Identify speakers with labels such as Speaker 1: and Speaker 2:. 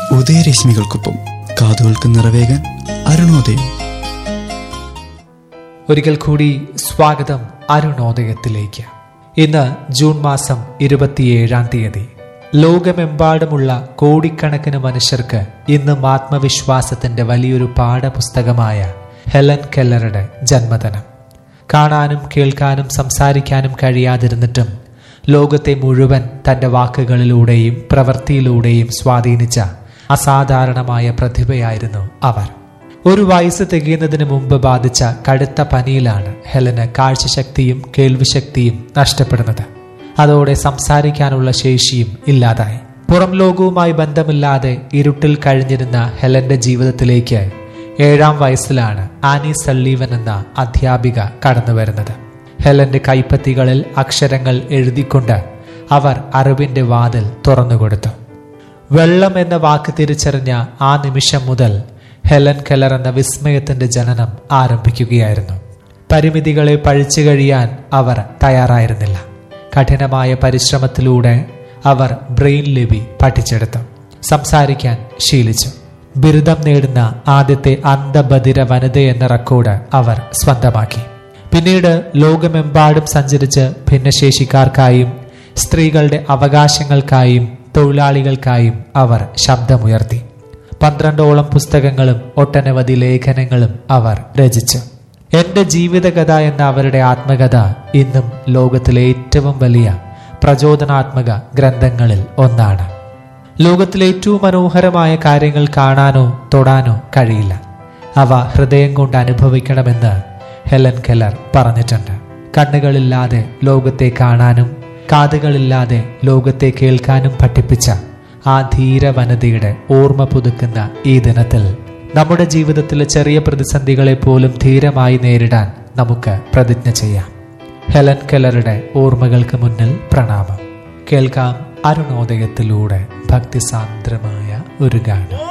Speaker 1: ഉദയരശ്മികൾക്കൊപ്പം കാതുകൾക്ക് നിറവേകാൻ അരുണോദയം
Speaker 2: ഒരിക്കൽ കൂടി സ്വാഗതം അരുണോദയത്തിലേക്ക് ഇന്ന് ജൂൺ മാസം ഇരുപത്തിയേഴാം തീയതി ലോകമെമ്പാടുമുള്ള കോടിക്കണക്കിന് മനുഷ്യർക്ക് ഇന്നും ആത്മവിശ്വാസത്തിന്റെ വലിയൊരു പാഠപുസ്തകമായ ഹെലൻ കെല്ലറുടെ ജന്മദിനം കാണാനും കേൾക്കാനും സംസാരിക്കാനും കഴിയാതിരുന്നിട്ടും ലോകത്തെ മുഴുവൻ തന്റെ വാക്കുകളിലൂടെയും പ്രവൃത്തിയിലൂടെയും സ്വാധീനിച്ച അസാധാരണമായ പ്രതിഭയായിരുന്നു അവർ ഒരു വയസ്സ് തികയുന്നതിന് മുമ്പ് ബാധിച്ച കടുത്ത പനിയിലാണ് ഹെലന് കാഴ്ചശക്തിയും കേൾവിശക്തിയും നഷ്ടപ്പെടുന്നത് അതോടെ സംസാരിക്കാനുള്ള ശേഷിയും ഇല്ലാതായി പുറം ലോകവുമായി ബന്ധമില്ലാതെ ഇരുട്ടിൽ കഴിഞ്ഞിരുന്ന ഹെലന്റെ ജീവിതത്തിലേക്ക് ഏഴാം വയസ്സിലാണ് ആനി സള്ളീവൻ എന്ന അധ്യാപിക കടന്നു വരുന്നത് ഹെലന്റെ കൈപ്പത്തികളിൽ അക്ഷരങ്ങൾ എഴുതിക്കൊണ്ട് അവർ അറിവിന്റെ വാതിൽ തുറന്നുകൊടുത്തു വെള്ളം എന്ന വാക്ക് തിരിച്ചറിഞ്ഞ ആ നിമിഷം മുതൽ ഹെലൻ കെല്ലർ എന്ന വിസ്മയത്തിന്റെ ജനനം ആരംഭിക്കുകയായിരുന്നു പരിമിതികളെ പഴിച്ചു കഴിയാൻ അവർ തയ്യാറായിരുന്നില്ല കഠിനമായ പരിശ്രമത്തിലൂടെ അവർ ബ്രെയിൻ ലിപി പഠിച്ചെടുത്തു സംസാരിക്കാൻ ശീലിച്ചു ബിരുദം നേടുന്ന ആദ്യത്തെ അന്ധബധിര വനിത എന്ന റെക്കോർഡ് അവർ സ്വന്തമാക്കി പിന്നീട് ലോകമെമ്പാടും സഞ്ചരിച്ച് ഭിന്നശേഷിക്കാർക്കായും സ്ത്രീകളുടെ അവകാശങ്ങൾക്കായും തൊഴിലാളികൾക്കായും അവർ ശബ്ദമുയർത്തി പന്ത്രണ്ടോളം പുസ്തകങ്ങളും ഒട്ടനവധി ലേഖനങ്ങളും അവർ രചിച്ചു എന്റെ ജീവിതകഥ എന്ന അവരുടെ ആത്മകഥ ഇന്നും ലോകത്തിലെ ഏറ്റവും വലിയ പ്രചോദനാത്മക ഗ്രന്ഥങ്ങളിൽ ഒന്നാണ് ലോകത്തിലെ ഏറ്റവും മനോഹരമായ കാര്യങ്ങൾ കാണാനോ തൊടാനോ കഴിയില്ല അവ ഹൃദയം കൊണ്ട് അനുഭവിക്കണമെന്ന് ഹെലൻ കെല്ലർ പറഞ്ഞിട്ടുണ്ട് കണ്ണുകളില്ലാതെ ലോകത്തെ കാണാനും കാതുകളില്ലാതെ ലോകത്തെ കേൾക്കാനും പഠിപ്പിച്ച ആ ധീര വനിതയുടെ ഓർമ്മ പുതുക്കുന്ന ഈ ദിനത്തിൽ നമ്മുടെ ജീവിതത്തിലെ ചെറിയ പ്രതിസന്ധികളെ പോലും ധീരമായി നേരിടാൻ നമുക്ക് പ്രതിജ്ഞ ചെയ്യാം ഹെലൻ കെല്ലറുടെ ഓർമ്മകൾക്ക് മുന്നിൽ പ്രണാമം കേൾക്കാം അരുണോദയത്തിലൂടെ ഭക്തിസാന്ദ്രമായ ഒരു ഗാനം